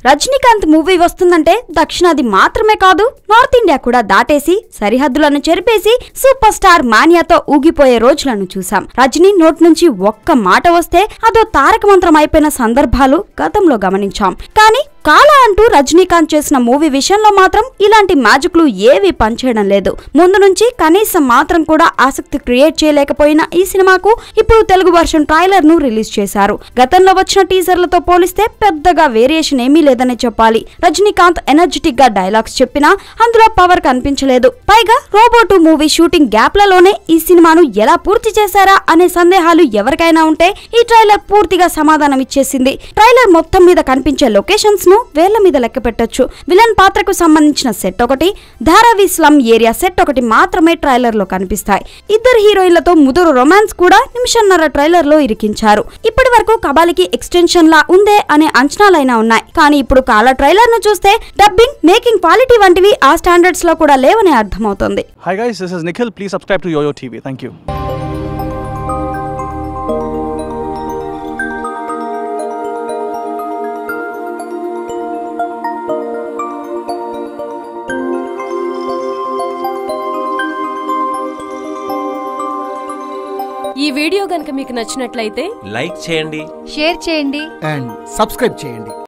Rajinikanth movie వస్తుందంటే దక్షిణాది మాత్రమే కాదు నార్త్ ఇండియా కూడా దాటేసి సరిహద్దులను చెరిపేసి సూపర్ స్టార్ మానియాతో ఊగిపోయే రోజులను చూసాం రజనీ నోట్ నుంచి ఒక్క మాట వస్తే అదో తారక మంత్రం అయిపోయిన సందర్భాలు గతంలో గమనించాం కానీ కాలా అంటూ రజనీకాంత్ చేసిన మూవీ విషయంలో మాత్రం ఇలాంటి మ్యాజిక్లు ఏవి పనిచేయడం లేదు ముందు నుంచి కనీసం మాత్రం కూడా ఆసక్తి క్రియేట్ చేయలేకపోయిన ఈ సినిమాకు ఇప్పుడు తెలుగు వర్షన్ ట్రైలర్ ను రిలీజ్ చేశారు గతంలో వచ్చిన టీజర్లతో పోలిస్తే పెద్దగా వేరియేషన్ ఏమీ లేదని చెప్పాలి రజనీకాంత్ ఎనర్జెటిక్ గా డైలాగ్స్ చెప్పినా అందులో పవర్ కనిపించలేదు పైగా రోబోటు మూవీ షూటింగ్ గ్యాప్లలోనే ఈ సినిమాను ఎలా పూర్తి చేశారా అనే సందేహాలు ఎవరికైనా ఉంటే ఈ ట్రైలర్ పూర్తిగా సమాధానం ఇచ్చేసింది ట్రైలర్ మొత్తం మీద కనిపించే లొకేషన్స్ ను వేళ్ల మీద లెక్క పెట్టొచ్చు విలన్ పాత్రకు సంబంధించిన సెట్ ఒకటి ధారావి స్లమ్ ఏరియా సెట్ ఒకటి మాత్రమే ట్రైలర్ లో కనిపిస్తాయి ఇద్దరు హీరోయిన్లతో ముదురు రొమాన్స్ కూడా నిమిషన్నర ట్రైలర్ లో ఇరికించారు ఇప్పటి వరకు కబాలికి ఎక్స్టెన్షన్ లా ఉందే అనే అంచనాలైనా ఉన్నాయి కానీ ఇప్పుడు కాల ట్రైలర్ ను చూస్తే డబ్బింగ్ మేకింగ్ క్వాలిటీ వంటివి ఆ స్టాండర్డ్స్ లో కూడా లేవని అర్థమవుతోంది Hi guys, this is Nikhil. Please subscribe to YoYo TV. Thank you. ఈ వీడియో గనుక మీకు నచ్చినట్లయితే లైక్ చేయండి షేర్ చేయండి అండ్ సబ్స్క్రైబ్ చేయండి